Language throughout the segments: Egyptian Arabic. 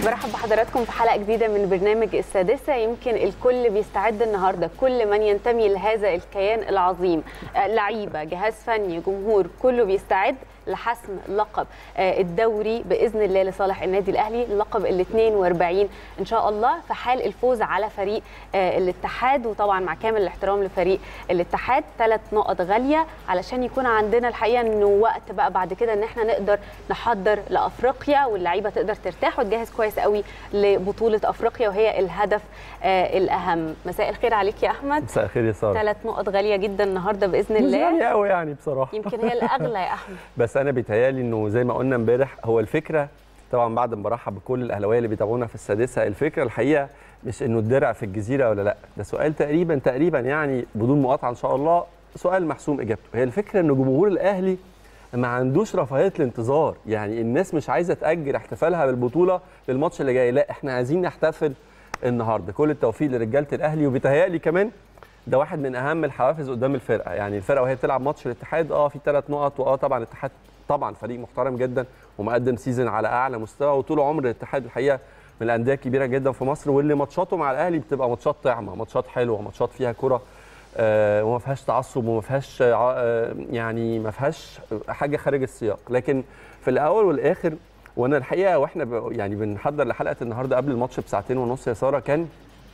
برحب بحضراتكم في حلقه جديده من برنامج السادسه يمكن الكل بيستعد النهارده كل من ينتمي لهذا الكيان العظيم آه، لعيبه جهاز فني جمهور كله بيستعد لحسم لقب آه، الدوري باذن الله لصالح النادي الاهلي اللقب ال 42 ان شاء الله في حال الفوز على فريق آه، الاتحاد وطبعا مع كامل الاحترام لفريق الاتحاد ثلاث نقط غاليه علشان يكون عندنا الحقيقه انه وقت بقى بعد كده ان احنا نقدر نحضر لافريقيا واللعيبه تقدر ترتاح وتجهز كويس قوي لبطوله افريقيا وهي الهدف آه، الاهم مساء الخير عليك يا احمد مساء الخير يا ساره ثلاث نقط غاليه جدا النهارده باذن مش الله غالية قوي يعني بصراحه يمكن هي الاغلى يا احمد بس انا بيتهيالي انه زي ما قلنا امبارح هو الفكره طبعا بعد ما برحب بكل الاهلاويه اللي بيتابعونا في السادسه الفكره الحقيقه مش انه الدرع في الجزيره ولا لا ده سؤال تقريبا تقريبا يعني بدون مقاطعه ان شاء الله سؤال محسوم اجابته هي الفكره ان جمهور الاهلي ما عندوش رفاهيه الانتظار يعني الناس مش عايزه تاجل احتفالها بالبطوله للماتش اللي جاي لا احنا عايزين نحتفل النهارده كل التوفيق لرجاله الاهلي وبيتهيألي كمان ده واحد من اهم الحوافز قدام الفرقه يعني الفرقه وهي بتلعب ماتش الاتحاد اه في ثلاث نقط واه طبعا الاتحاد طبعا فريق محترم جدا ومقدم سيزون على اعلى مستوى وطول عمر الاتحاد الحقيقه من الانديه الكبيره جدا في مصر واللي ماتشاته مع الاهلي بتبقى ماتشات طعمه ماتشات حلوه ماتشات فيها كره آه وما فيهاش تعصب وما فيهاش آه يعني ما فيهاش حاجه خارج السياق لكن في الاول والاخر وانا الحقيقه واحنا ب- يعني بنحضر لحلقه النهارده قبل الماتش بساعتين ونص يا ساره كان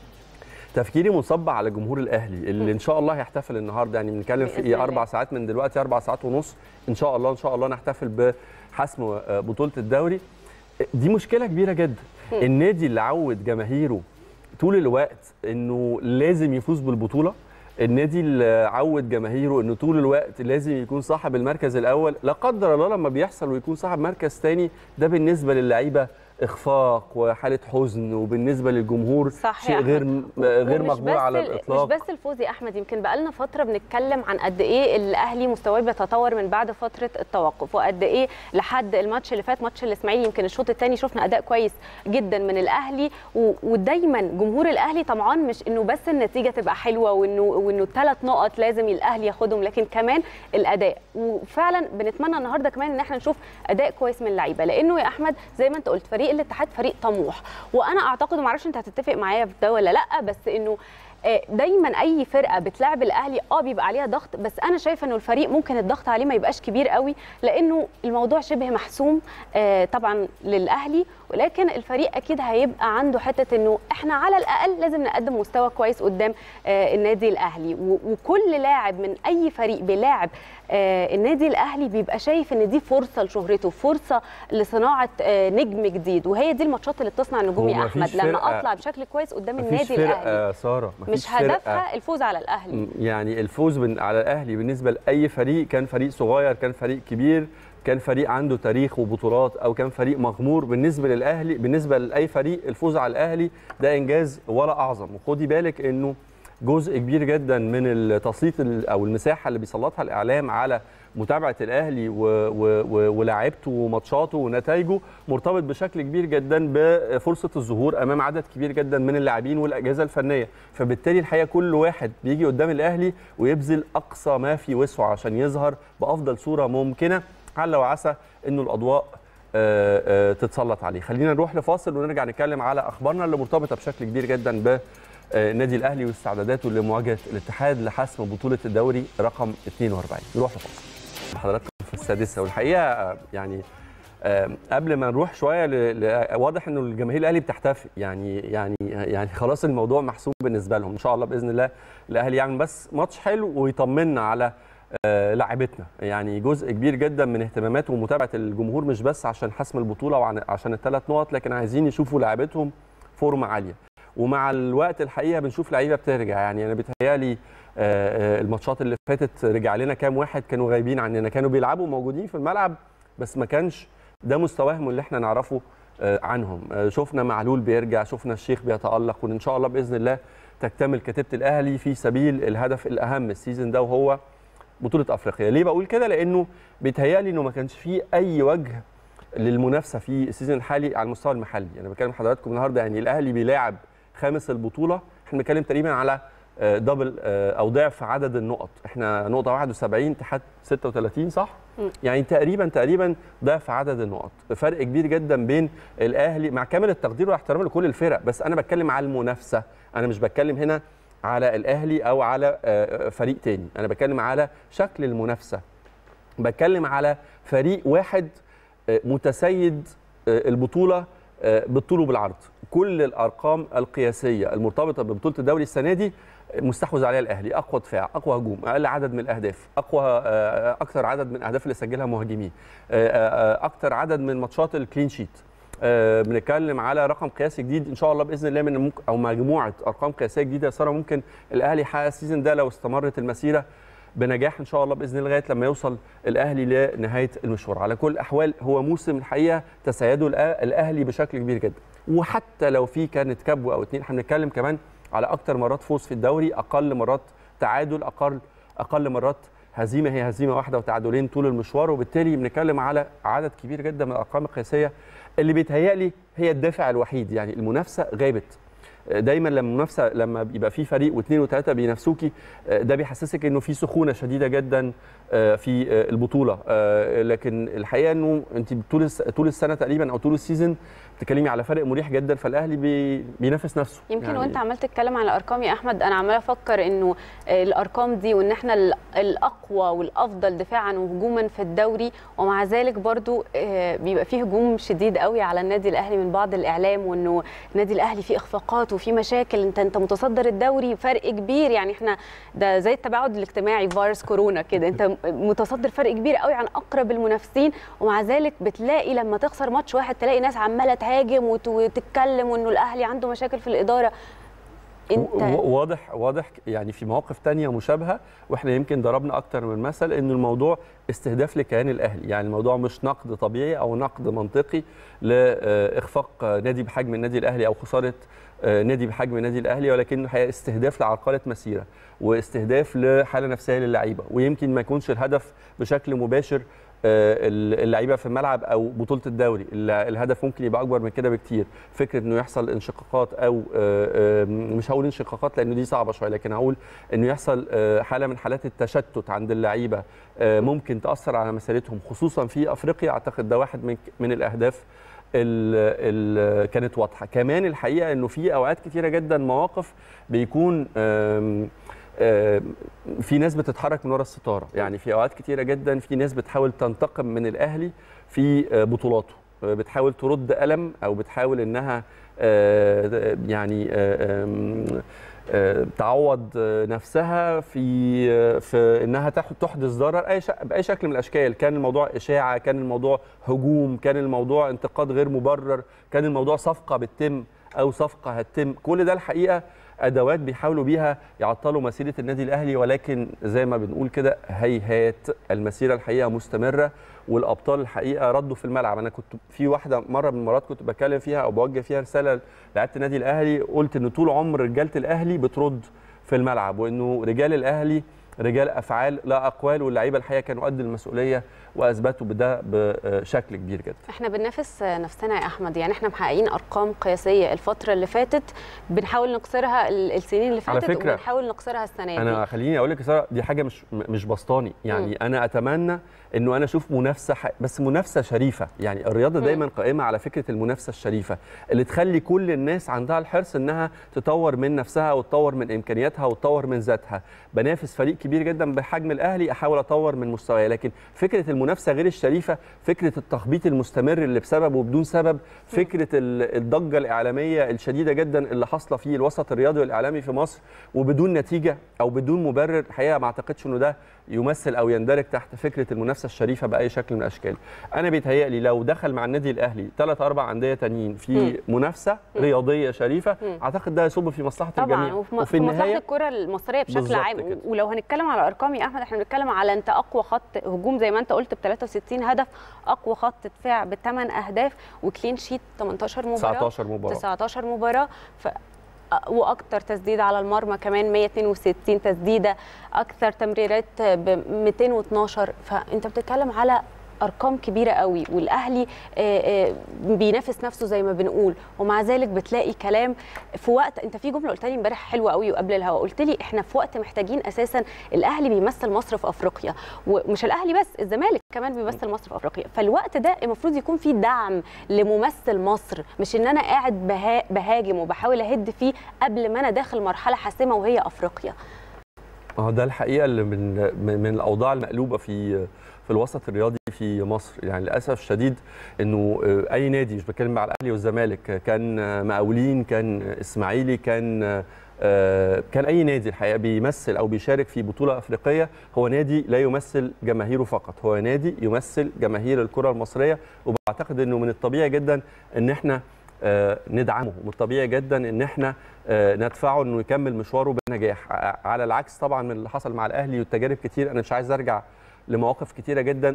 تفكيري مصب على جمهور الاهلي اللي ان شاء الله هيحتفل النهارده يعني بنتكلم في بإذن ايه الله. اربع ساعات من دلوقتي اربع ساعات ونص ان شاء الله ان شاء الله نحتفل بحسم آه، بطوله الدوري دي مشكله كبيره جدا النادي اللي عود جماهيره طول الوقت انه لازم يفوز بالبطوله النادي اللي عود جماهيره انه طول الوقت لازم يكون صاحب المركز الاول لا قدر الله لما بيحصل ويكون صاحب مركز تاني ده بالنسبه للعيبه اخفاق وحاله حزن وبالنسبه للجمهور صح يا شيء غير أحمد. غير ومش مقبول بس على ال- الاطلاق مش بس الفوز يا احمد يمكن بقالنا فتره بنتكلم عن قد ايه الاهلي مستواه بيتطور من بعد فتره التوقف وقد ايه لحد الماتش اللي فات ماتش الاسماعيلي يمكن الشوط الثاني شفنا اداء كويس جدا من الاهلي و- ودايما جمهور الاهلي طبعا مش انه بس النتيجه تبقى حلوه وانه وانه الثلاث نقط لازم الاهلي ياخدهم لكن كمان الاداء وفعلا بنتمنى النهارده كمان ان احنا نشوف اداء كويس من اللعيبه لانه يا احمد زي ما انت قلت فريق الاتحاد فريق طموح وانا اعتقد ومعرفش انت هتتفق معايا في ده ولا لا بس انه آه، دايما اي فرقه بتلعب الاهلي اه بيبقى عليها ضغط بس انا شايفه انه الفريق ممكن الضغط عليه ما يبقاش كبير قوي لانه الموضوع شبه محسوم آه، طبعا للاهلي ولكن الفريق اكيد هيبقى عنده حته انه احنا على الاقل لازم نقدم مستوى كويس قدام آه، النادي الاهلي و- وكل لاعب من اي فريق بيلاعب آه، النادي الاهلي بيبقى شايف ان دي فرصه لشهرته فرصه لصناعه آه، نجم جديد وهي دي الماتشات اللي بتصنع نجوم هو يا مفيش احمد لما فرقة- اطلع بشكل كويس قدام مفيش النادي الاهلي فرقه ساره مفيش مش فرقة هدفها الفوز على الاهلي يعني الفوز بن- على الاهلي بالنسبه لاي فريق كان فريق صغير كان فريق كبير كان فريق عنده تاريخ وبطولات او كان فريق مغمور بالنسبه للاهلي بالنسبه لاي فريق الفوز على الاهلي ده انجاز ولا اعظم وخدي بالك انه جزء كبير جدا من التسليط ال- او المساحه اللي بيسلطها الاعلام على متابعه الاهلي و- و- و- ولاعيبته وماتشاته ونتائجه مرتبط بشكل كبير جدا بفرصه الظهور امام عدد كبير جدا من اللاعبين والاجهزه الفنيه فبالتالي الحقيقه كل واحد بيجي قدام الاهلي ويبذل اقصى ما في وسعه عشان يظهر بافضل صوره ممكنه على وعسى انه الاضواء آه، آه، تتسلط عليه خلينا نروح لفاصل ونرجع نتكلم على اخبارنا اللي مرتبطه بشكل كبير جدا ب آه، النادي الاهلي واستعداداته لمواجهه الاتحاد لحسم بطوله الدوري رقم 42 نروح لفاصل حضراتكم في السادسه والحقيقه آه، يعني آه، قبل ما نروح شويه ل... ل... واضح انه الجماهير الاهلي بتحتفل يعني يعني يعني خلاص الموضوع محسوم بالنسبه لهم ان شاء الله باذن الله الاهلي يعمل بس ماتش حلو ويطمنا على آه، لاعبتنا يعني جزء كبير جدا من اهتمامات ومتابعه الجمهور مش بس عشان حسم البطوله وعشان الثلاث نقط لكن عايزين يشوفوا لاعبتهم فورمه عاليه ومع الوقت الحقيقه بنشوف لعيبه بترجع يعني انا بيتهيالي آه، آه، الماتشات اللي فاتت رجع لنا كام واحد كانوا غايبين عننا كانوا بيلعبوا موجودين في الملعب بس ما كانش ده مستواهم اللي احنا نعرفه آه، عنهم آه، شفنا معلول بيرجع شفنا الشيخ بيتالق وان شاء الله باذن الله تكتمل كتيبه الاهلي في سبيل الهدف الاهم السيزون ده وهو بطوله افريقيا ليه بقول كده لانه بيتهيالي انه ما كانش فيه اي وجه للمنافسه في السيزون الحالي على المستوى المحلي انا بكلم حضراتكم النهارده يعني الاهلي بيلاعب خامس البطوله احنا بنتكلم تقريبا على آه، دبل آه، او ضعف عدد النقط احنا نقطه 71 اتحاد 36 صح مم. يعني تقريبا تقريبا ضعف عدد النقط فرق كبير جدا بين الاهلي مع كامل التقدير واحترام لكل الفرق بس انا بتكلم على المنافسه انا مش بتكلم هنا على الاهلي او على آه، فريق تاني انا بتكلم على شكل المنافسه بتكلم على فريق واحد آه، متسيد آه، البطوله آه، بالطول وبالعرض كل الارقام القياسيه المرتبطه ببطوله الدوري السنه دي مستحوذ عليها الاهلي اقوى دفاع اقوى هجوم اقل عدد من الاهداف اقوى آه، اكثر عدد من الاهداف اللي سجلها مهاجمين آه، آه، اكثر عدد من ماتشات الكلين شيت آه، بنتكلم على رقم قياسي جديد ان شاء الله باذن الله من ممكن او مجموعه ارقام قياسيه جديده يا ساره ممكن الاهلي يحقق السيزون ده لو استمرت المسيره بنجاح ان شاء الله باذن الله لغايه لما يوصل الاهلي لنهايه المشوار على كل الاحوال هو موسم الحقيقه تسيده الأ- الاهلي بشكل كبير جدا وحتى لو في كانت كبوه او اتنين احنا بنتكلم كمان على اكتر مرات فوز في الدوري اقل مرات تعادل اقل اقل مرات هزيمه هي هزيمه واحده وتعادلين طول المشوار وبالتالي بنتكلم على عدد كبير جدا من الارقام القياسيه اللي بيتهيألي هي الدافع الوحيد يعني المنافسه غابت دايما لما المنافسه لما بيبقى في فريق واثنين وثلاثه بينافسوكي ده بيحسسك انه في سخونه شديده جدا في البطوله لكن الحقيقه انه انت طول الس- طول السنه تقريبا او طول السيزون بتتكلمي على فرق مريح جدا فالاهلي بي بينافس نفسه يمكن يعني وانت عمال تتكلم على الارقام يا احمد انا عماله افكر انه الارقام دي وان احنا ال- الاقوى والافضل دفاعا وهجوما في الدوري ومع ذلك برضو آه، بيبقى فيه هجوم شديد قوي على النادي الاهلي من بعض الاعلام وانه النادي الاهلي فيه اخفاقات وفيه مشاكل انت انت متصدر الدوري فرق كبير يعني احنا ده زي التباعد الاجتماعي فيروس كورونا كده انت متصدر فرق كبير قوي عن اقرب المنافسين ومع ذلك بتلاقي لما تخسر ماتش واحد تلاقي ناس عماله تهاجم وت- وتتكلم وانه الاهلي عنده مشاكل في الاداره انت و- واضح واضح يعني في مواقف تانية مشابهة واحنا يمكن ضربنا اكتر من مثل ان الموضوع استهداف لكيان الاهلي يعني الموضوع مش نقد طبيعي او نقد منطقي لاخفاق نادي بحجم النادي الاهلي او خسارة نادي بحجم النادي الاهلي ولكنه الحقيقه استهداف لعرقله مسيره واستهداف لحاله نفسيه للعيبه ويمكن ما يكونش الهدف بشكل مباشر آه، اللعيبه في الملعب او بطوله الدوري ال- الهدف ممكن يبقى اكبر من كده بكتير فكره انه يحصل انشقاقات او آه، آه، مش هقول انشقاقات لانه دي صعبه شويه لكن هقول انه يحصل آه، حاله من حالات التشتت عند اللعيبه آه، ممكن تاثر على مسيرتهم خصوصا في افريقيا اعتقد ده واحد من من الاهداف اللي كانت واضحه كمان الحقيقه انه في اوقات كتيره جدا مواقف بيكون آم، آم، في ناس بتتحرك من ورا الستاره يعني في اوقات كتيره جدا في ناس بتحاول تنتقم من الاهلي في آه، بطولاته آه، بتحاول ترد قلم او بتحاول انها آه، يعني آه، آم، آه، تعوض آه، نفسها في آه، في انها تح- تحدث ضرر اي شك- باي شكل من الاشكال كان الموضوع اشاعه كان الموضوع هجوم كان الموضوع انتقاد غير مبرر كان الموضوع صفقه بتتم او صفقه هتتم كل ده الحقيقه ادوات بيحاولوا بيها يعطلوا مسيره النادي الاهلي ولكن زي ما بنقول كده هيهات المسيره الحقيقه مستمره والابطال الحقيقه ردوا في الملعب انا كنت في واحده مره من المرات كنت بتكلم فيها او بوجه فيها رساله لعيبه النادي الاهلي قلت ان طول عمر رجاله الاهلي بترد في الملعب وانه رجال الاهلي رجال افعال لا اقوال واللعيبه الحقيقه كانوا قد المسؤوليه واثبتوا بده بشكل كبير جدا احنا بننافس نفسنا يا احمد يعني احنا محققين ارقام قياسيه الفتره اللي فاتت بنحاول نكسرها ال- السنين اللي على فاتت فكرة، وبنحاول نكسرها السنه دي انا خليني اقول لك يا ساره دي حاجه مش م- مش بسطاني يعني مم. انا اتمنى انه انا اشوف منافسه ح... بس منافسه شريفه يعني الرياضه مم. دايما قائمه على فكره المنافسه الشريفه اللي تخلي كل الناس عندها الحرص انها تطور من نفسها وتطور من امكانياتها وتطور من ذاتها بنافس فريق كبير جدا بحجم الاهلي احاول اطور من مستواي لكن فكره المنافسه غير الشريفه فكره التخبيط المستمر اللي بسبب وبدون سبب فكره ال- الضجه الاعلاميه الشديده جدا اللي حاصله في الوسط الرياضي والاعلامي في مصر وبدون نتيجه او بدون مبرر الحقيقه ما اعتقدش انه ده يمثل او يندرج تحت فكره المنافسه الشريفه باي شكل من الاشكال انا بيتهيألي لو دخل مع النادي الاهلي ثلاث اربع انديه تانيين في منافسه رياضيه شريفه مم. اعتقد ده يصب في مصلحه طبعا الجميع وفي, م- في مصلحه الكره المصريه بشكل بالظبط عام كده. ولو هنتكلم على ارقام يا احمد احنا بنتكلم على انت اقوى خط هجوم زي ما انت قلت ب 63 هدف اقوى خط دفاع بثمان اهداف وكلين شيت 18 مباراه 19 مباراه 19 مباراه ف واكتر تسديد على المرمى كمان 162 تسديده اكثر تمريرات ب 212 فانت بتتكلم على ارقام كبيره قوي والاهلي آه، آه، بينافس نفسه زي ما بنقول ومع ذلك بتلاقي كلام في وقت انت في جمله قلت لي امبارح حلوه قوي وقبل الهوا قلت لي احنا في وقت محتاجين اساسا الاهلي بيمثل مصر في افريقيا ومش الاهلي بس الزمالك كمان بيمثل مصر في افريقيا فالوقت ده المفروض يكون فيه دعم لممثل مصر مش ان انا قاعد بها بهاجم وبحاول اهد فيه قبل ما انا داخل مرحله حاسمه وهي افريقيا ما هو ده الحقيقه اللي من من من الاوضاع المقلوبه في في الوسط الرياضي في مصر يعني للاسف الشديد انه اي نادي مش بتكلم على الاهلي والزمالك كان مقاولين كان اسماعيلي كان كان اي نادي الحقيقه بيمثل او بيشارك في بطوله افريقيه هو نادي لا يمثل جماهيره فقط هو نادي يمثل جماهير الكره المصريه وبعتقد انه من الطبيعي جدا ان احنا ندعمه ومن الطبيعي جدا ان احنا ندفعه انه يكمل مشواره بنجاح على العكس طبعا من اللي حصل مع الاهلي والتجارب كتير انا مش عايز ارجع لمواقف كتيره جدا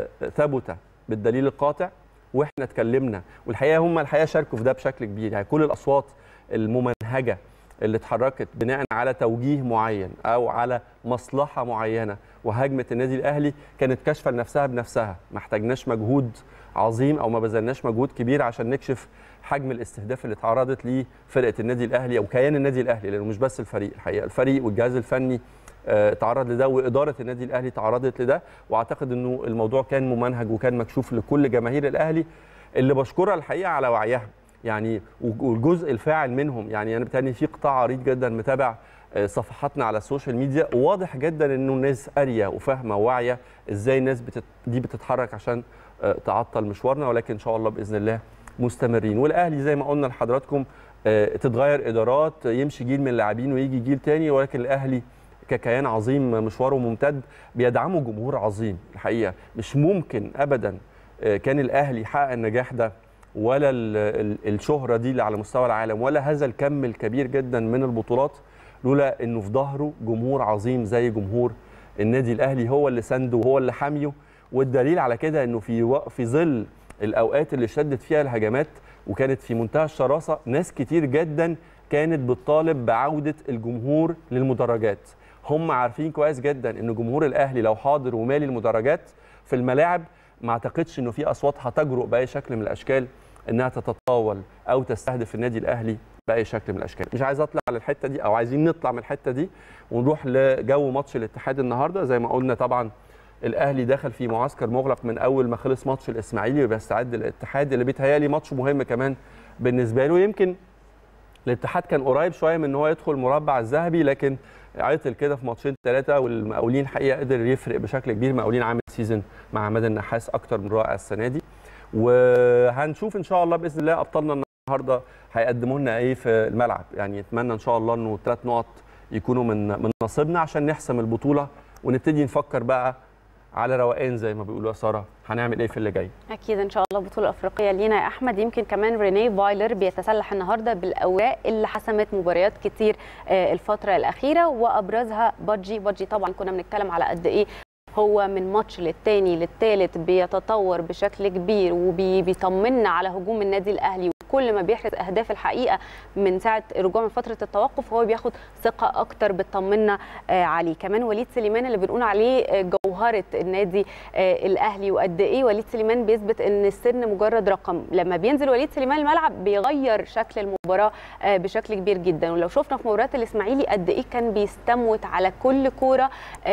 ثبت بالدليل القاطع واحنا اتكلمنا والحقيقه هم الحقيقه شاركوا في ده بشكل كبير يعني كل الاصوات الممنهجه اللي اتحركت بناء على توجيه معين او على مصلحه معينه وهجمه النادي الاهلي كانت كاشفه لنفسها بنفسها ما احتاجناش مجهود عظيم او ما بذلناش مجهود كبير عشان نكشف حجم الاستهداف اللي اتعرضت ليه فرقه النادي الاهلي او كيان النادي الاهلي لانه مش بس الفريق الحقيقه الفريق والجهاز الفني تعرض لده واداره النادي الاهلي تعرضت لده واعتقد انه الموضوع كان ممنهج وكان مكشوف لكل جماهير الاهلي اللي بشكرها الحقيقه على وعيها يعني والجزء الفاعل منهم يعني انا بتهيألي في قطاع عريض جدا متابع صفحاتنا على السوشيال ميديا واضح جدا انه الناس قاريه وفاهمه وواعيه ازاي الناس بتت... دي بتتحرك عشان تعطل مشوارنا ولكن ان شاء الله باذن الله مستمرين والاهلي زي ما قلنا لحضراتكم تتغير ادارات يمشي جيل من اللاعبين ويجي جيل تاني ولكن الاهلي ككيان عظيم مشواره ممتد بيدعمه جمهور عظيم الحقيقه مش ممكن ابدا كان الاهلي يحقق النجاح ده ولا الشهره دي اللي على مستوى العالم ولا هذا الكم الكبير جدا من البطولات لولا انه في ظهره جمهور عظيم زي جمهور النادي الاهلي هو اللي سنده وهو اللي حاميه والدليل على كده انه في في ظل الاوقات اللي شدت فيها الهجمات وكانت في منتهى الشراسه ناس كتير جدا كانت بتطالب بعوده الجمهور للمدرجات هم عارفين كويس جدا ان جمهور الاهلي لو حاضر ومالي المدرجات في الملاعب ما اعتقدش انه في اصوات هتجرؤ باي شكل من الاشكال انها تتطاول او تستهدف النادي الاهلي باي شكل من الاشكال مش عايز اطلع على الحته دي او عايزين نطلع من الحته دي ونروح لجو ماتش الاتحاد النهارده زي ما قلنا طبعا الاهلي دخل في معسكر مغلق من اول ما خلص ماتش الاسماعيلي وبيستعد للاتحاد اللي بيتهيألي ماتش مهم كمان بالنسبه له يمكن الاتحاد كان قريب شويه من ان هو يدخل المربع الذهبي لكن عطل كده في ماتشين ثلاثه والمقاولين الحقيقه قدر يفرق بشكل كبير مقاولين عامل سيزون مع عماد النحاس اكتر من رائع السنه دي وهنشوف ان شاء الله باذن الله ابطالنا النهارده هيقدموا لنا ايه في الملعب يعني اتمنى ان شاء الله انه ثلاث نقط يكونوا من من نصيبنا عشان نحسم البطوله ونبتدي نفكر بقى على روقان زي ما بيقولوا يا ساره هنعمل ايه في اللي جاي اكيد ان شاء الله بطوله افريقيه لينا يا احمد يمكن كمان ريني فايلر بيتسلح النهارده بالاوراق اللي حسمت مباريات كتير الفتره الاخيره وابرزها بادجي بادجي طبعا كنا بنتكلم على قد ايه هو من ماتش للتاني للتالت بيتطور بشكل كبير وبيطمنا على هجوم النادي الاهلي كل ما بيحرز اهداف الحقيقه من ساعه رجوع من فتره التوقف هو بياخد ثقه اكتر بتطمنا عليه كمان وليد سليمان اللي بنقول عليه جوهره النادي الاهلي وقد ايه وليد سليمان بيثبت ان السن مجرد رقم لما بينزل وليد سليمان الملعب بيغير شكل المباراه بشكل كبير جدا ولو شفنا في مباراه الاسماعيلي قد ايه كان بيستموت على كل كوره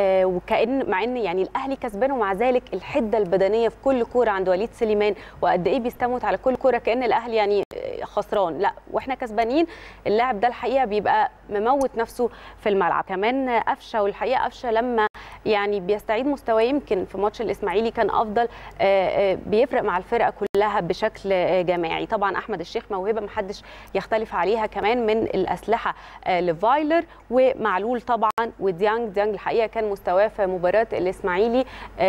وكان مع ان يعني الاهلي كسبان ومع ذلك الحده البدنيه في كل كوره عند وليد سليمان وقد ايه بيستموت على كل كوره كان الاهلي يعني خسران لا واحنا كسبانين اللاعب ده الحقيقه بيبقى مموت نفسه في الملعب كمان قفشه والحقيقه قفشه لما يعني بيستعيد مستواه يمكن في ماتش الاسماعيلي كان افضل بيفرق مع الفرقه كلها بشكل جماعي طبعا احمد الشيخ موهبه محدش يختلف عليها كمان من الاسلحه لفايلر ومعلول طبعا وديانج ديانج الحقيقه كان مستواه في مباراه الاسماعيلي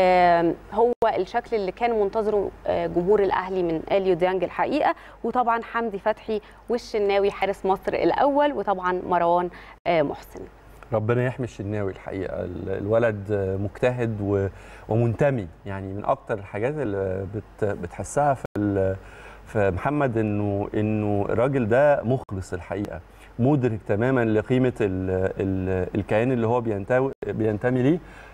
هو الشكل اللي كان منتظره جمهور الاهلي من اليو ديانج الحقيقه وطبعا حمدي فتحي والشناوي حارس مصر الاول وطبعا مروان محسن ربنا يحمي الشناوي الحقيقه الولد مجتهد ومنتمي يعني من اكتر الحاجات اللي بتحسها في في محمد انه انه الراجل ده مخلص الحقيقه مدرك تماما لقيمه ال ال الكيان اللي هو بينتمي بينتمي ليه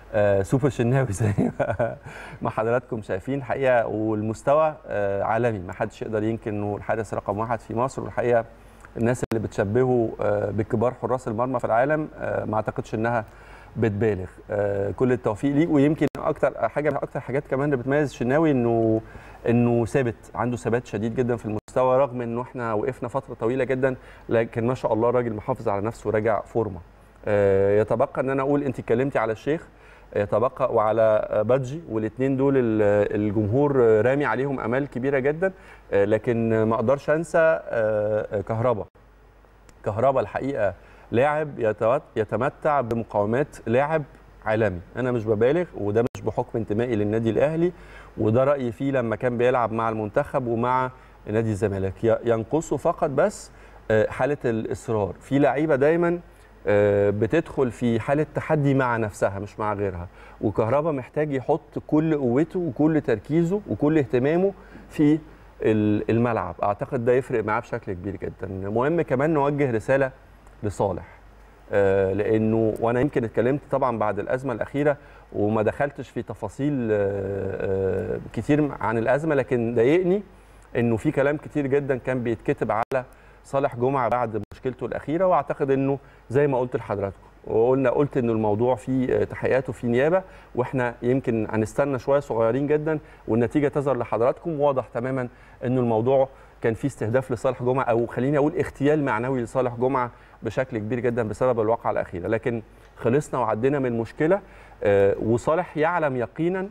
آه، سوبر شناوي زي ما- ما حضراتكم شايفين الحقيقه والمستوى آه، عالمي ما حدش يقدر ينكر انه الحارس رقم واحد في مصر والحقيقه الناس اللي بتشبهه آه، بكبار حراس المرمى في العالم آه، ما اعتقدش انها بتبالغ آه، كل التوفيق ليه ويمكن اكتر حاجه من اكتر حاجات كمان اللي بتميز الشناوي انه انه ثابت عنده ثبات شديد جدا في المستوى رغم انه احنا وقفنا فتره طويله جدا لكن ما شاء الله الراجل محافظ على نفسه وراجع فورمه آه، يتبقى ان انا اقول انت اتكلمتي على الشيخ يتبقى وعلى بادجي والاثنين دول ال- الجمهور رامي عليهم امال كبيره جدا آه، لكن ما اقدرش انسى آه، كهربا كهربا الحقيقه لاعب يتوت- يتمتع بمقاومات لاعب عالمي انا مش ببالغ وده مش بحكم انتمائي للنادي الاهلي وده رايي فيه لما كان بيلعب مع المنتخب ومع نادي الزمالك ي- ينقصه فقط بس آه، حاله الاصرار في لعيبه دايما آه، بتدخل في حاله تحدي مع نفسها مش مع غيرها وكهربا محتاج يحط كل قوته وكل تركيزه وكل اهتمامه في ال- الملعب اعتقد ده يفرق معاه بشكل كبير جدا مهم كمان نوجه رساله لصالح آه، لانه وانا يمكن اتكلمت طبعا بعد الازمه الاخيره وما دخلتش في تفاصيل آه، آه، كتير عن الازمه لكن ضايقني انه في كلام كتير جدا كان بيتكتب على صالح جمعه بعد مشكلته الاخيره واعتقد انه زي ما قلت لحضراتكم وقلنا قلت انه الموضوع فيه تحقيقات وفيه نيابه واحنا يمكن هنستنى شويه صغيرين جدا والنتيجه تظهر لحضراتكم واضح تماما انه الموضوع كان فيه استهداف لصالح جمعه او خليني اقول اغتيال معنوي لصالح جمعه بشكل كبير جدا بسبب الواقعه الاخيره لكن خلصنا وعدينا من المشكله آه، وصالح يعلم يقينا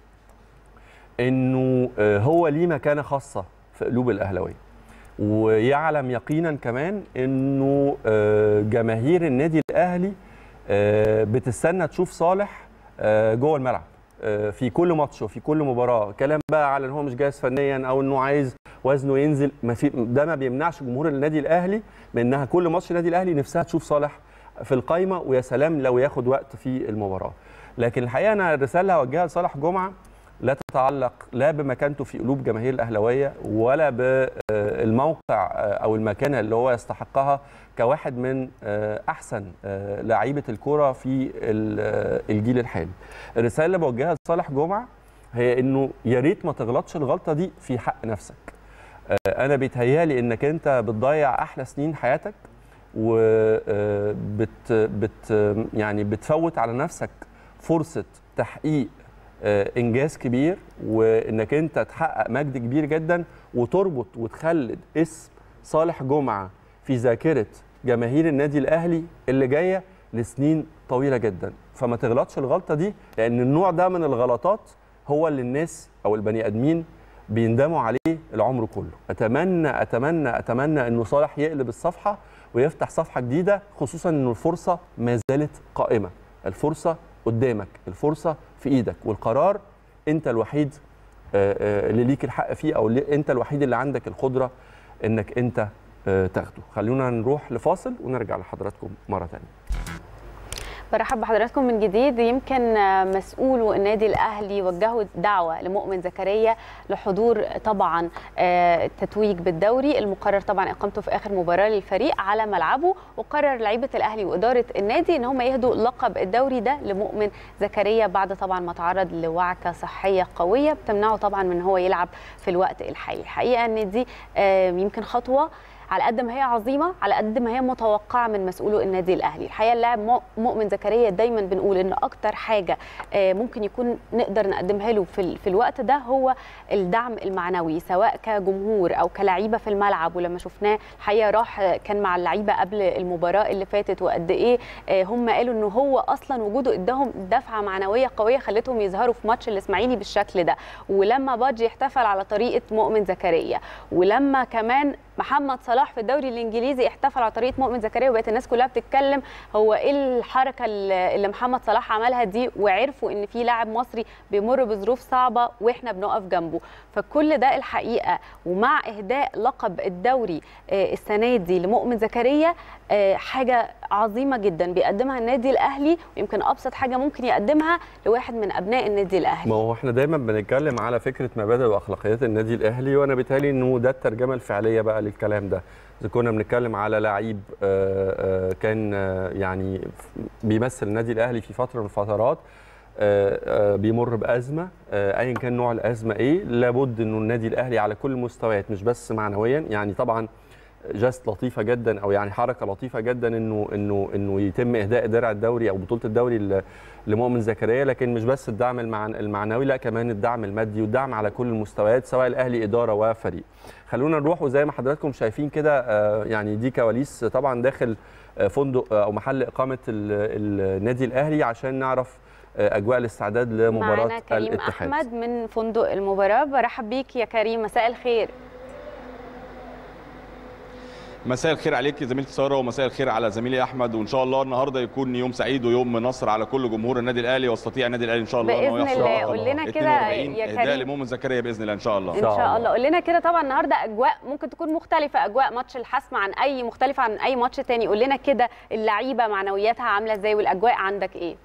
انه آه، هو ليه مكانه خاصه في قلوب الاهلاويه ويعلم يقينا كمان انه آه، جماهير النادي الاهلي آه، بتستنى تشوف صالح آه، جوه الملعب آه، في كل ماتش وفي كل مباراه كلام بقى على ان هو مش جاهز فنيا او انه عايز وزنه ينزل ما في ده ما بيمنعش جمهور النادي الاهلي من انها كل ماتش النادي الاهلي نفسها تشوف صالح في القايمه ويا سلام لو ياخد وقت في المباراه لكن الحقيقه انا الرساله اللي هوجهها لصالح جمعه لا تتعلق لا بمكانته في قلوب جماهير الاهلاويه ولا بالموقع او المكانه اللي هو يستحقها كواحد من احسن لعيبه الكره في الجيل الحالي. الرساله اللي بوجهها لصالح جمعه هي انه يا ريت ما تغلطش الغلطه دي في حق نفسك. انا بيتهيالي انك انت بتضيع احلى سنين حياتك وبت بت يعني بتفوت على نفسك فرصه تحقيق انجاز كبير وانك انت تحقق مجد كبير جدا وتربط وتخلد اسم صالح جمعه في ذاكره جماهير النادي الاهلي اللي جايه لسنين طويله جدا فما تغلطش الغلطه دي لان النوع ده من الغلطات هو اللي الناس او البني ادمين بيندموا عليه العمر كله اتمنى اتمنى اتمنى انه صالح يقلب الصفحه ويفتح صفحه جديده خصوصا انه الفرصه ما زالت قائمه الفرصه قدامك الفرصه في ايدك والقرار انت الوحيد اللي ليك الحق فيه او انت الوحيد اللي عندك القدره انك انت تاخده خلونا نروح لفاصل ونرجع لحضراتكم مره ثانيه برحب بحضراتكم من جديد يمكن مسؤولو النادي الاهلي وجهوا دعوه لمؤمن زكريا لحضور طبعا التتويج بالدوري المقرر طبعا اقامته في اخر مباراه للفريق على ملعبه وقرر لعيبه الاهلي واداره النادي ان هم يهدوا لقب الدوري ده لمؤمن زكريا بعد طبعا ما تعرض لوعكه صحيه قويه بتمنعه طبعا من هو يلعب في الوقت الحالي الحقيقه ان دي يمكن خطوه على قد ما هي عظيمه على قد ما هي متوقعه من مسؤولو النادي الاهلي الحقيقه اللاعب مؤمن زكريا دايما بنقول ان اكتر حاجه ممكن يكون نقدر نقدمها له في, في الوقت ده هو الدعم المعنوي سواء كجمهور او كلعيبه في الملعب ولما شفناه الحقيقه راح كان مع اللعيبه قبل المباراه اللي فاتت وقد ايه هم قالوا ان هو اصلا وجوده اداهم دفعه معنويه قويه خلتهم يظهروا في ماتش الاسماعيلي بالشكل ده ولما بادجي احتفل على طريقه مؤمن زكريا ولما كمان محمد صلاح في الدوري الانجليزي احتفل على طريقه مؤمن زكريا وبقت الناس كلها بتتكلم هو ايه الحركه اللي محمد صلاح عملها دي وعرفوا ان في لاعب مصري بيمر بظروف صعبه واحنا بنقف جنبه فكل ده الحقيقه ومع اهداء لقب الدوري السنه دي لمؤمن زكريا حاجه عظيمه جدا بيقدمها النادي الاهلي ويمكن ابسط حاجه ممكن يقدمها لواحد من ابناء النادي الاهلي ما هو احنا دايما بنتكلم على فكره مبادئ واخلاقيات النادي الاهلي وانا بالتالي انه ده الترجمه الفعليه بقى للكلام ده اذا كنا بنتكلم على لعيب كان يعني بيمثل النادي الاهلي في فتره من الفترات آه، آه، بيمر بازمه آه، ايا كان نوع الازمه ايه لابد انه النادي الاهلي على كل المستويات مش بس معنويا يعني طبعا جاست لطيفه جدا او يعني حركه لطيفه جدا انه انه انه يتم اهداء درع الدوري او بطوله الدوري ل- لمؤمن زكريا لكن مش بس الدعم المعن- المعنوي لا كمان الدعم المادي والدعم على كل المستويات سواء الاهلي اداره وفريق خلونا نروح وزي ما حضراتكم شايفين كده آه، يعني دي كواليس طبعا داخل آه، فندق آه، او محل اقامه ال- النادي الاهلي عشان نعرف آه، اجواء الاستعداد لمباراه معانا كريم الاتحاد احمد من فندق المباراه برحب بيك يا كريم مساء الخير مساء الخير عليك يا زميلتي ساره ومساء الخير على زميلي احمد وان شاء الله النهارده يكون يوم سعيد ويوم نصر على كل جمهور النادي الاهلي واستطيع النادي الاهلي ان شاء الله بإذن يحصل الله. على قول لنا كده 42 يا اهداء كريم. لمؤمن زكريا باذن الله ان شاء الله ان شاء شاء الله. الله قول لنا كده طبعا النهارده اجواء ممكن تكون مختلفه اجواء ماتش الحسم عن اي مختلفه عن اي ماتش تاني قول لنا كده اللعيبه معنوياتها عامله ازاي والاجواء عندك ايه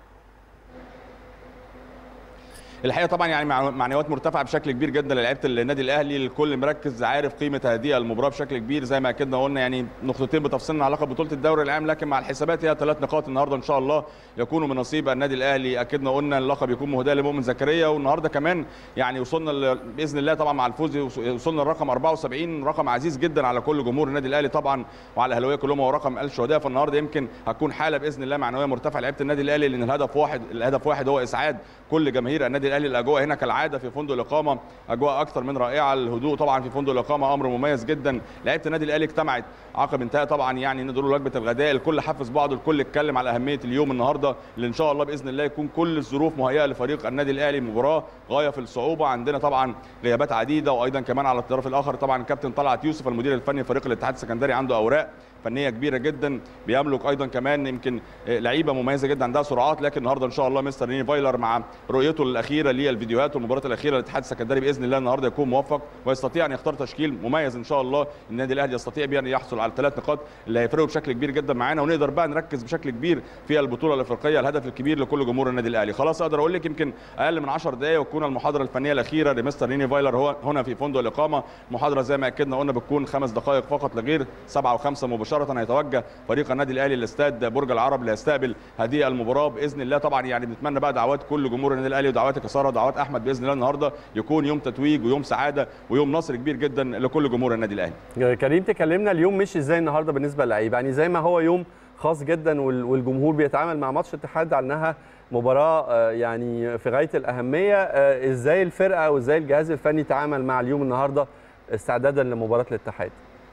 الحقيقه طبعا يعني مع- معنويات مرتفعه بشكل كبير جدا للعيبه النادي الاهلي الكل مركز عارف قيمه هذه المباراه بشكل كبير زي ما اكدنا قلنا يعني نقطتين بتفصلنا على لقب بطوله الدوري العام لكن مع الحسابات هي ثلاث نقاط النهارده ان شاء الله يكونوا من نصيب النادي الاهلي اكدنا قلنا اللقب يكون مهداه لمؤمن زكريا والنهارده كمان يعني وصلنا ل- باذن الله طبعا مع الفوز وصلنا لرقم 74 رقم عزيز جدا على كل جمهور النادي الاهلي طبعا وعلى الاهلاويه كلهم هو رقم الشهداء فالنهارده يمكن هتكون حاله باذن الله معنويه مرتفعه لعيبه النادي الاهلي لان الهدف واحد الهدف واحد هو اسعاد كل جماهير النادي الاهلي الاجواء هنا كالعاده في فندق الاقامه اجواء اكثر من رائعه الهدوء طبعا في فندق الاقامه امر مميز جدا لعيبه النادي الاهلي اجتمعت عقب انتهاء طبعا يعني نقدر نقول وجبه الغداء الكل حفز بعض الكل اتكلم على اهميه اليوم النهارده اللي ان شاء الله باذن الله يكون كل الظروف مهيئه لفريق النادي الاهلي مباراه غايه في الصعوبه عندنا طبعا غيابات عديده وايضا كمان على الطرف الاخر طبعا الكابتن طلعت يوسف المدير الفني لفريق الاتحاد السكندري عنده اوراق فنيه كبيره جدا بيملك ايضا كمان يمكن آه، لعيبه مميزه جدا عندها سرعات لكن النهارده ان شاء الله مستر نيني فايلر مع رؤيته الاخيره للفيديوهات والمباراه الاخيره للاتحاد السكندري باذن الله النهارده يكون موفق ويستطيع ان يختار تشكيل مميز ان شاء الله النادي الاهلي يستطيع بيه ان يحصل على الثلاث نقاط اللي هيفرقوا بشكل كبير جدا معانا ونقدر بقى نركز بشكل كبير في البطوله الافريقيه الهدف الكبير لكل جمهور النادي الاهلي خلاص اقدر اقول لك يمكن اقل من 10 دقائق وتكون المحاضره الفنيه الاخيره لمستر نيني فايلر هو هنا في فندق الاقامه محاضره زي ما اكدنا قلنا بتكون خمس دقائق فقط لغير سبعة وخمسة مباشره هيتوجه فريق النادي الاهلي لاستاد برج العرب ليستقبل هذه المباراه باذن الله طبعا يعني بنتمنى بقى دعوات كل جمهور النادي الاهلي ودعواتك يا ساره ودعوات احمد باذن الله النهارده يكون يوم تتويج ويوم سعاده ويوم نصر كبير جدا لكل جمهور النادي الاهلي كريم تكلمنا اليوم مشي ازاي النهارده بالنسبه للعيبه يعني زي ما هو يوم خاص جدا وال- والجمهور بيتعامل مع ماتش الاتحاد على انها مباراه آه، يعني في غايه الاهميه آه، ازاي الفرقه وازاي الجهاز الفني تعامل مع اليوم النهارده استعدادا لمباراه الاتحاد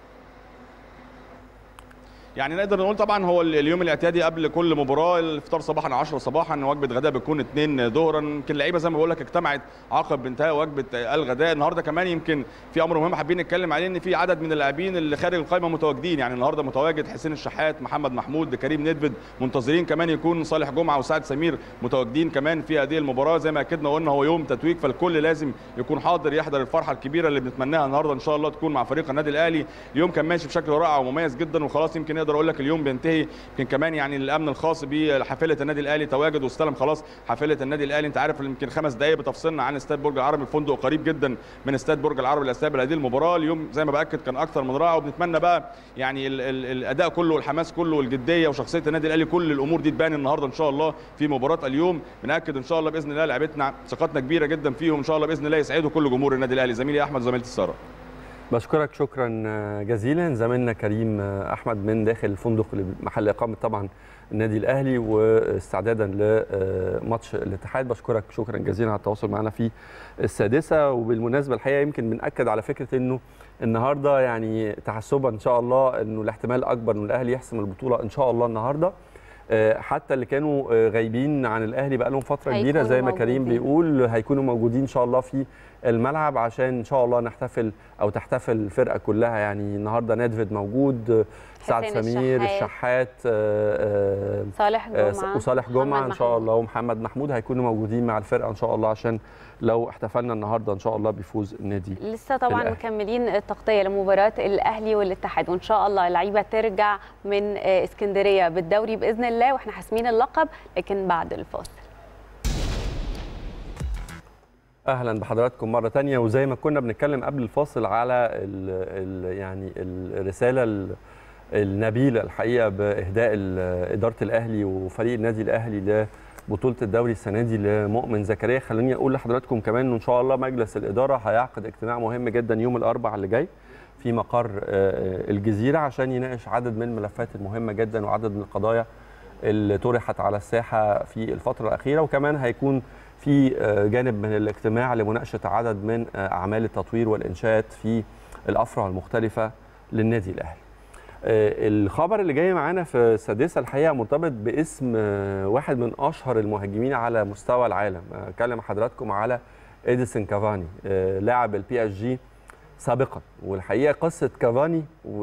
يعني نقدر نقول طبعا هو ال- اليوم الاعتيادي قبل كل مباراه الفطار صباحا 10 صباحا وجبه غداء بتكون 2 ظهرا يمكن اللعيبه زي ما بقول لك اجتمعت عقب انتهاء وجبه الغداء النهارده كمان يمكن في امر مهم حابين نتكلم عليه ان في عدد من اللاعبين اللي خارج القائمه متواجدين يعني النهارده متواجد حسين الشحات محمد محمود كريم ندفد منتظرين كمان يكون صالح جمعه وسعد سمير متواجدين كمان في هذه المباراه زي ما اكدنا قلنا هو يوم تتويج فالكل لازم يكون حاضر يحضر الفرحه الكبيره اللي بنتمناها النهارده ان شاء الله تكون مع فريق النادي الاهلي اليوم كان ماشي بشكل رائع ومميز جدا وخلاص يمكن اقدر اقول لك اليوم بينتهي يمكن كمان يعني الامن الخاص بحافله النادي الاهلي تواجد واستلم خلاص حافله النادي الاهلي انت عارف يمكن خمس دقائق بتفصلنا عن استاد برج العرب الفندق قريب جدا من استاد برج العرب اللي هيستقبل هذه المباراه اليوم زي ما باكد كان اكثر من رائع وبنتمنى بقى يعني ال ال الاداء كله والحماس كله والجديه وشخصيه النادي الاهلي كل الامور دي تبان النهارده ان شاء الله في مباراه اليوم بناكد ان شاء الله باذن الله لعبتنا ثقتنا كبيره جدا فيهم ان شاء الله باذن الله يسعدوا كل جمهور النادي الاهلي زميلي احمد وزميلتي ساره بشكرك شكرا جزيلا زميلنا كريم احمد من داخل الفندق اللي محل اقامه طبعا النادي الاهلي واستعدادا لماتش الاتحاد بشكرك شكرا جزيلا على التواصل معنا في السادسه وبالمناسبه الحقيقه يمكن بناكد على فكره انه النهارده يعني تحسبا ان شاء الله انه الاحتمال اكبر ان الاهلي يحسم البطوله ان شاء الله النهارده حتى اللي كانوا غايبين عن الاهلي بقى لهم فتره كبيره زي ما كريم بيقول هيكونوا موجودين ان شاء الله في الملعب عشان ان شاء الله نحتفل او تحتفل الفرقه كلها يعني النهارده نادفيد موجود سعد سمير الشحات صالح جمعه وصالح جمعه ان شاء الله ومحمد محمود هيكونوا موجودين مع الفرقه ان شاء الله عشان لو احتفلنا النهارده ان شاء الله بيفوز النادي لسه طبعا الأهلي. مكملين التغطيه لمباراه الاهلي والاتحاد وان شاء الله اللعيبه ترجع من اسكندريه بالدوري باذن الله واحنا حاسمين اللقب لكن بعد الفاصل اهلا بحضراتكم مره تانية وزي ما كنا بنتكلم قبل الفاصل على ال ال يعني الرساله النبيله الحقيقه باهداء اداره الاهلي وفريق النادي الاهلي بطوله الدوري السنه دي لمؤمن زكريا خلوني اقول لحضراتكم كمان ان شاء الله مجلس الاداره هيعقد اجتماع مهم جدا يوم الاربعاء اللي جاي في مقر الجزيره عشان يناقش عدد من الملفات المهمه جدا وعدد من القضايا اللي طرحت على الساحه في الفتره الاخيره وكمان هيكون في جانب من الاجتماع لمناقشه عدد من اعمال التطوير والانشاءات في الافرع المختلفه للنادي الاهلي. الخبر اللي جاي معانا في السادسه الحقيقه مرتبط باسم واحد من اشهر المهاجمين على مستوى العالم، اكلم حضراتكم على اديسون كافاني لاعب البي اس جي سابقا والحقيقه قصه كافاني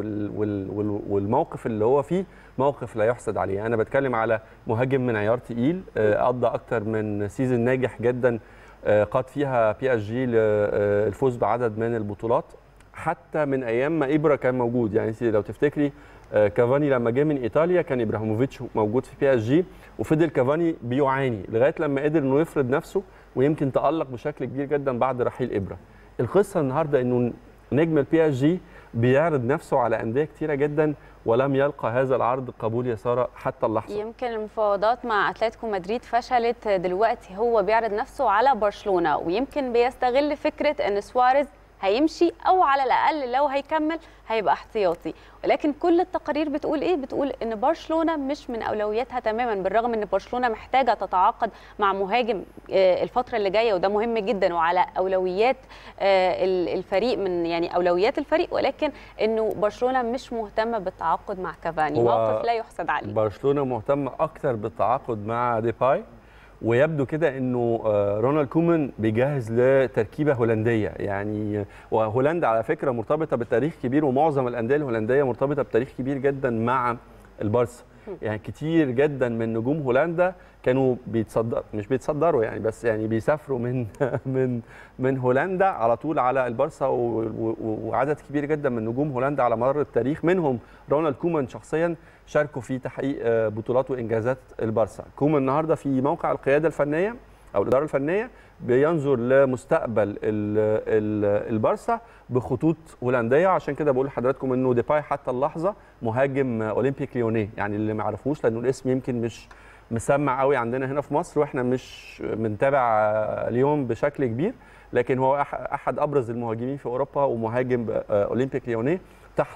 والموقف اللي هو فيه موقف لا يحسد عليه انا بتكلم على مهاجم من عيار تقيل قضى اكتر من سيزون ناجح جدا قاد فيها بي اس جي للفوز بعدد من البطولات حتى من ايام ما ابرا كان موجود يعني لو تفتكري كافاني لما جه من ايطاليا كان ابراهيموفيتش موجود في بي اس جي وفضل كافاني بيعاني لغايه لما قدر انه يفرض نفسه ويمكن تالق بشكل كبير جدا بعد رحيل ابرا القصه النهارده انه نجم البي اس جي بيعرض نفسه على انديه كتيره جدا ولم يلقى هذا العرض قبول يا ساره حتى اللحظه يمكن المفاوضات مع اتلتيكو مدريد فشلت دلوقتي هو بيعرض نفسه على برشلونه ويمكن بيستغل فكره ان سواريز هيمشي او على الاقل لو هيكمل هيبقى احتياطي ولكن كل التقارير بتقول ايه بتقول ان برشلونه مش من اولوياتها تماما بالرغم ان برشلونه محتاجه تتعاقد مع مهاجم الفتره اللي جايه وده مهم جدا وعلى اولويات الفريق من يعني اولويات الفريق ولكن انه برشلونه مش مهتمه بالتعاقد مع كافاني موقف لا يحسد عليه برشلونه مهتمه اكتر بالتعاقد مع ديباي ويبدو كده انه رونالد كومان بيجهز لتركيبه هولنديه يعني وهولندا على فكره مرتبطه بتاريخ كبير ومعظم الانديه الهولنديه مرتبطه بتاريخ كبير جدا مع البارسا يعني كتير جدا من نجوم هولندا كانوا بيتصدر مش بيتصدروا يعني بس يعني بيسافروا من من من هولندا على طول على البارسا وعدد كبير جدا من نجوم هولندا على مر التاريخ منهم رونالد كومان شخصيا شاركوا في تحقيق بطولات وانجازات البارسا كومان النهارده في موقع القياده الفنيه او الاداره الفنيه بينظر لمستقبل ال ال البارسا بخطوط هولنديه عشان كده بقول لحضراتكم انه ديباي حتى اللحظه مهاجم اولمبيك ليونيه يعني اللي ما يعرفوش لانه الاسم يمكن مش مسمع قوي عندنا هنا في مصر واحنا مش بنتابع اليوم بشكل كبير لكن هو احد ابرز المهاجمين في اوروبا ومهاجم اولمبيك ليونيه تحت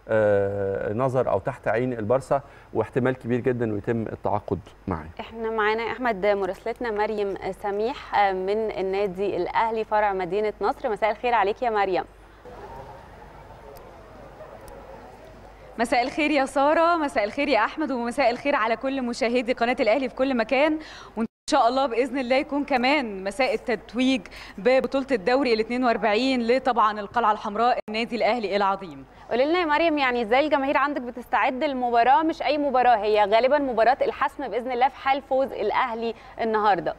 نظر او تحت عين البارسا واحتمال كبير جدا انه يتم التعاقد معاه. احنا معانا يا احمد مراسلتنا مريم سميح من النادي الاهلي فرع مدينه نصر مساء الخير عليك يا مريم. مساء الخير يا ساره مساء الخير يا احمد ومساء الخير على كل مشاهدي قناه الاهلي في كل مكان وان شاء الله باذن الله يكون كمان مساء التتويج ببطوله الدوري ال 42 لطبعا القلعه الحمراء النادي الاهلي العظيم قولي لنا يا مريم يعني ازاي الجماهير عندك بتستعد للمباراه مش اي مباراه هي غالبا مباراه الحسم باذن الله في حال فوز الاهلي النهارده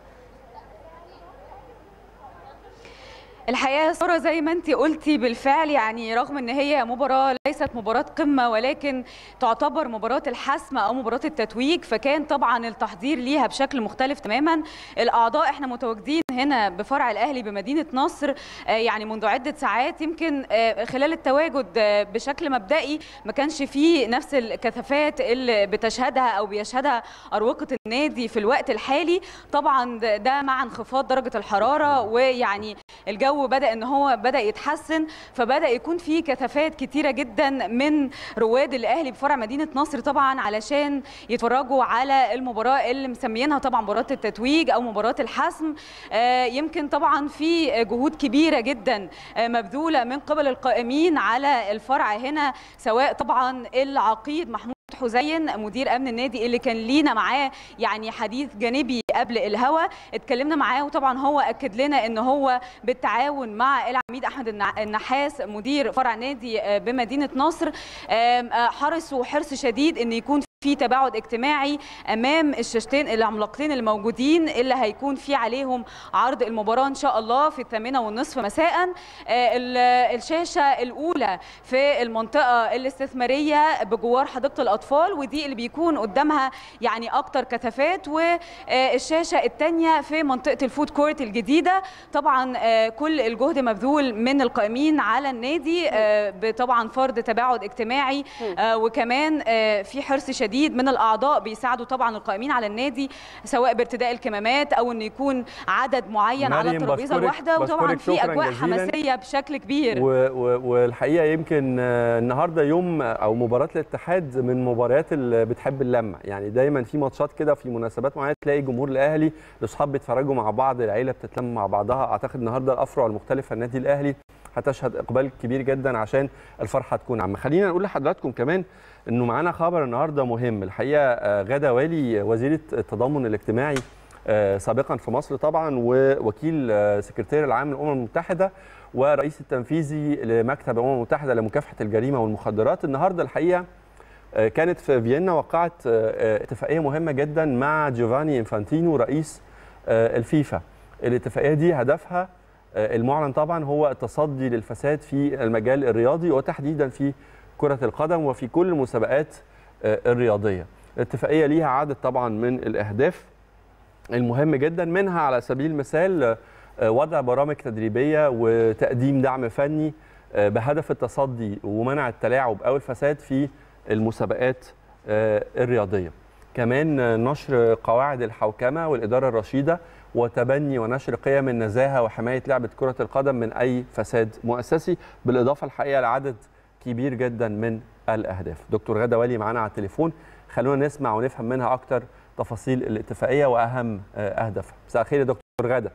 الحقيقه يا ساره زي ما انت قلتي بالفعل يعني رغم ان هي مباراه ليست مباراه قمه ولكن تعتبر مباراه الحسم او مباراه التتويج فكان طبعا التحضير ليها بشكل مختلف تماما الاعضاء احنا متواجدين هنا بفرع الاهلي بمدينه نصر يعني منذ عده ساعات يمكن خلال التواجد بشكل مبدئي ما كانش فيه نفس الكثافات اللي بتشهدها او بيشهدها اروقه النادي في الوقت الحالي طبعا ده مع انخفاض درجه الحراره ويعني الجو بدا ان هو بدا يتحسن فبدا يكون في كثافات كتيره جدا من رواد الاهلي بفرع مدينه نصر طبعا علشان يتفرجوا على المباراه اللي مسميينها طبعا مباراه التتويج او مباراه الحسم يمكن طبعا في جهود كبيره جدا مبذوله من قبل القائمين على الفرع هنا سواء طبعا العقيد محمود حزين مدير امن النادي اللي كان لينا معاه يعني حديث جانبي قبل الهوا اتكلمنا معاه وطبعا هو اكد لنا ان هو بالتعاون مع العميد احمد النحاس مدير فرع نادي بمدينه نصر حرصوا حرص شديد ان يكون في تباعد اجتماعي امام الشاشتين العملاقتين الموجودين اللي هيكون في عليهم عرض المباراه ان شاء الله في الثامنه والنصف مساء الشاشه الاولى في المنطقه الاستثماريه بجوار حديقه الاطفال ودي اللي بيكون قدامها يعني اكتر كثافات والشاشه الثانيه في منطقه الفود كورت الجديده طبعا كل الجهد مبذول من القائمين على النادي طبعا فرض تباعد اجتماعي وكمان في حرص شديد شديد من الاعضاء بيساعدوا طبعا القائمين على النادي سواء بارتداء الكمامات او ان يكون عدد معين على مريم، الترابيزه بشكرك- الواحده وطبعا بشكرك في شكراً اجواء جزيلاً. حماسيه بشكل كبير و- و- والحقيقه يمكن آه، النهارده يوم او مباراه الاتحاد من مباريات اللي بتحب اللمه يعني دايما في ماتشات كده في مناسبات معينه تلاقي جمهور الاهلي الاصحاب بيتفرجوا مع بعض العيله بتتلم مع بعضها اعتقد النهارده الافرع المختلفه النادي الاهلي هتشهد اقبال كبير جدا عشان الفرحه تكون عامه خلينا نقول لحضراتكم كمان انه معانا خبر النهارده مهم الحقيقه آه، غاده والي وزيره التضامن الاجتماعي آه، سابقا في مصر طبعا ووكيل آه، سكرتير العام للامم المتحده ورئيس التنفيذي لمكتب الامم المتحده لمكافحه الجريمه والمخدرات النهارده الحقيقه آه، كانت في فيينا وقعت آه، آه، اتفاقيه مهمه جدا مع جوفاني انفانتينو رئيس آه، الفيفا الاتفاقيه دي هدفها آه، المعلن طبعا هو التصدي للفساد في المجال الرياضي وتحديدا في كره القدم وفي كل المسابقات آه، الرياضيه الاتفاقيه ليها عدد طبعا من الاهداف المهم جدا منها على سبيل المثال آه، وضع برامج تدريبيه وتقديم دعم فني آه، بهدف التصدي ومنع التلاعب او الفساد في المسابقات آه، الرياضيه. كمان آه، نشر قواعد الحوكمه والاداره الرشيده وتبني ونشر قيم النزاهه وحمايه لعبه كره القدم من اي فساد مؤسسي بالاضافه الحقيقه لعدد كبير جدا من الاهداف. دكتور غاده والي معانا على التليفون خلونا نسمع ونفهم منها اكتر تفاصيل الاتفاقيه واهم آه، اهدافها. مساء الخير يا دكتور غاده.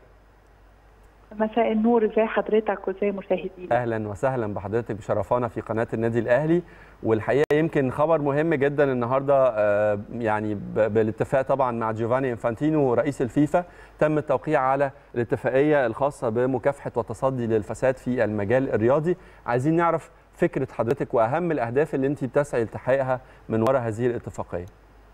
مساء النور ازي حضرتك وازي مشاهدينا اهلا وسهلا بحضرتك بشرفانا في قناه النادي الاهلي والحقيقه يمكن خبر مهم جدا النهارده آه، يعني ب- بالاتفاق طبعا مع جوفاني انفانتينو رئيس الفيفا تم التوقيع على الاتفاقيه الخاصه بمكافحه والتصدي للفساد في المجال الرياضي عايزين نعرف فكره حضرتك واهم الاهداف اللي انت بتسعي لتحقيقها من وراء هذه الاتفاقيه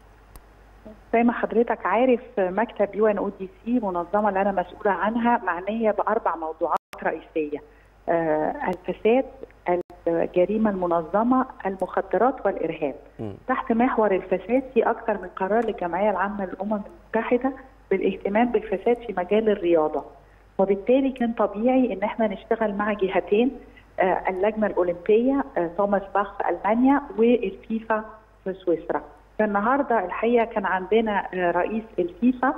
زي ما حضرتك عارف مكتب يو ان او دي سي منظمه اللي انا مسؤوله عنها معنيه باربع موضوعات رئيسيه آه، الفساد الجريمه المنظمه المخدرات والارهاب مم. تحت محور الفساد في اكثر من قرار للجمعيه العامه للامم المتحده بالاهتمام بالفساد في مجال الرياضه وبالتالي كان طبيعي ان احنا نشتغل مع جهتين آه، اللجنه الاولمبيه آه، توماس باخ في المانيا والفيفا في سويسرا فالنهارده الحقيقه كان عندنا آه، رئيس الفيفا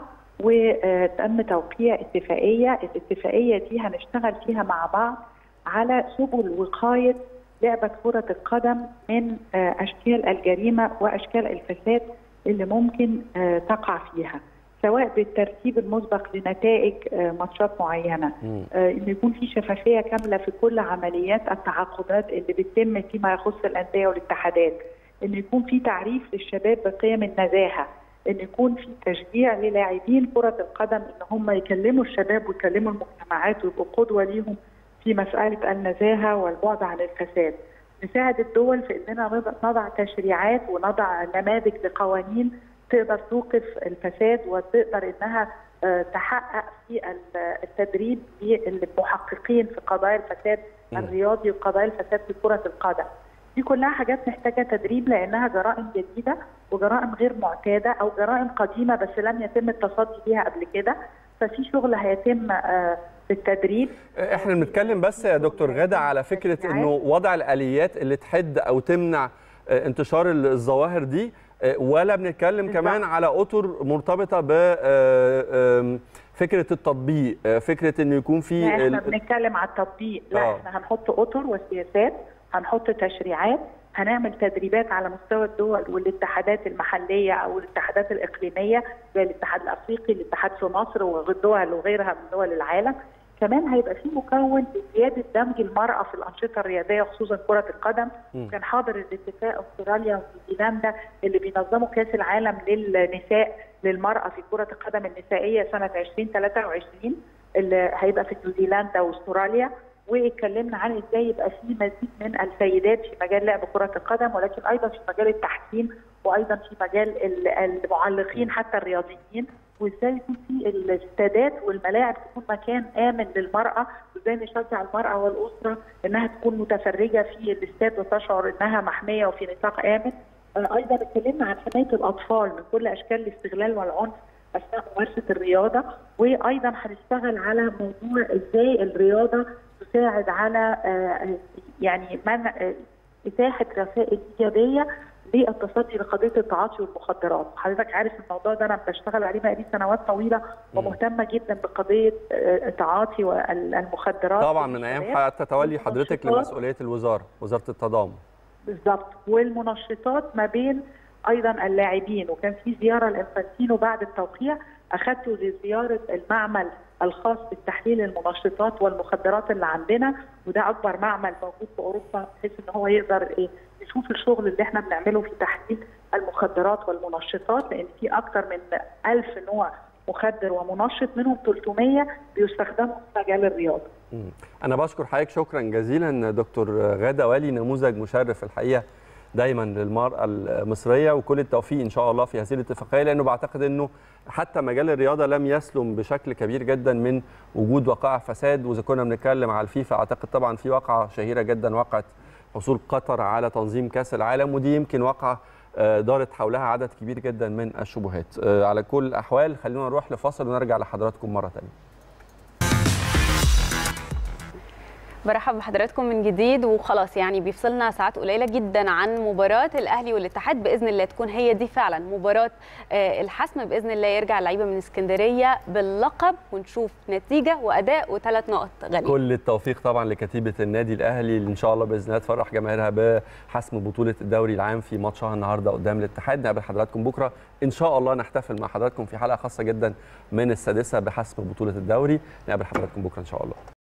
وتم توقيع اتفاقيه الاتفاقيه دي هنشتغل فيها مع بعض على سبل وقايه لعبه كره القدم من آه، اشكال الجريمه واشكال الفساد اللي ممكن آه، تقع فيها سواء بالترتيب المسبق لنتائج آه، ماتشات معينه مم. آه، ان يكون في شفافيه كامله في كل عمليات التعاقدات اللي بتتم فيما يخص الانديه والاتحادات ان يكون في تعريف للشباب بقيم النزاهه ان يكون في تشجيع للاعبين كره القدم ان هم يكلموا الشباب ويكلموا المجتمعات ويبقوا قدوه ليهم في مساله النزاهه والبعد عن الفساد نساعد الدول في اننا نضع- نضع تشريعات ونضع نماذج لقوانين تقدر توقف الفساد وتقدر انها آه، تحقق في ال- التدريب للمحققين في قضايا الفساد مم. الرياضي وقضايا الفساد في كره القدم. دي كلها حاجات محتاجه تدريب لانها جرائم جديده وجرائم غير معتاده او جرائم قديمه بس لم يتم التصدي ليها قبل كده ففي شغل هيتم آه، في التدريب احنا بنتكلم بس يا دكتور غاده على فكره انه وضع الاليات اللي تحد او تمنع آه، انتشار الظواهر دي آه، ولا بنتكلم بالظبط. كمان على اطر مرتبطه ب آه، آم، فكره التطبيق آه، فكره انه يكون في لا احنا ال- بنتكلم على التطبيق لا آه. احنا هنحط اطر وسياسات هنحط تشريعات هنعمل تدريبات على مستوى الدول والاتحادات المحليه او الاتحادات الاقليميه زي الاتحاد الافريقي الاتحاد في مصر والدول وغيرها من دول العالم كمان هيبقى في مكون لزياده دمج المراه في الانشطه الرياضيه خصوصا كره القدم مم. كان حاضر الاتفاق استراليا ونيوزيلندا اللي بينظموا كاس العالم للنساء للمراه في كره القدم النسائيه سنه 2023 اللي هيبقى في نيوزيلندا واستراليا واتكلمنا عن ازاي يبقى في مزيد من السيدات في مجال لعب كره القدم ولكن ايضا في مجال التحكيم وايضا في مجال ال- المعلقين حتى الرياضيين وازاي يكون في الاستادات والملاعب تكون مكان امن للمراه وازاي نشجع المراه والاسره انها تكون متفرجه في الاستاد وتشعر انها محميه وفي نطاق امن آه، ايضا اتكلمنا عن حمايه الاطفال من كل اشكال الاستغلال والعنف اثناء ممارسه الرياضه وايضا هنشتغل على موضوع ازاي الرياضه تساعد على آه، يعني منع آه، اتاحه رسائل ايجابيه للتصدي لقضيه التعاطي والمخدرات، حضرتك عارف الموضوع ده انا بشتغل عليه بقالي سنوات طويله ومهتمه جدا بقضيه آه، التعاطي والمخدرات طبعا من ايام حتى تولي حضرتك لمسؤوليه الوزاره وزاره التضامن بالظبط والمنشطات ما بين ايضا اللاعبين وكان في زياره لانفانتينو بعد التوقيع اخذته لزياره المعمل الخاص بالتحليل المنشطات والمخدرات اللي عندنا وده اكبر معمل موجود في اوروبا بحيث ان هو يقدر ايه يشوف الشغل اللي احنا بنعمله في تحليل المخدرات والمنشطات لان في اكثر من ألف نوع مخدر ومنشط منهم 300 بيستخدموا في مجال الرياضه. مم. انا بشكر حضرتك شكرا جزيلا دكتور غاده والي نموذج مشرف الحقيقه دايما للمراه المصريه وكل التوفيق ان شاء الله في هذه الاتفاقيه لانه بعتقد انه حتى مجال الرياضه لم يسلم بشكل كبير جدا من وجود وقائع فساد واذا كنا بنتكلم على الفيفا اعتقد طبعا في واقعه شهيره جدا وقعت حصول قطر على تنظيم كاس العالم ودي يمكن واقعه آه، دارت حولها عدد كبير جدا من الشبهات آه، على كل الاحوال خلينا نروح لفاصل ونرجع لحضراتكم مره ثانيه برحب بحضراتكم من جديد وخلاص يعني بيفصلنا ساعات قليله جدا عن مباراه الاهلي والاتحاد باذن الله تكون هي دي فعلا مباراه آه، الحسم باذن الله يرجع اللعيبه من اسكندريه باللقب ونشوف نتيجه واداء وثلاث نقط غاليه كل التوفيق طبعا لكتيبه النادي الاهلي اللي ان شاء الله باذن الله تفرح جماهيرها بحسم بطوله الدوري العام في ماتشها النهارده قدام الاتحاد نقابل حضراتكم بكره ان شاء الله نحتفل مع حضراتكم في حلقه خاصه جدا من السادسه بحسم بطوله الدوري نقابل حضراتكم بكره ان شاء الله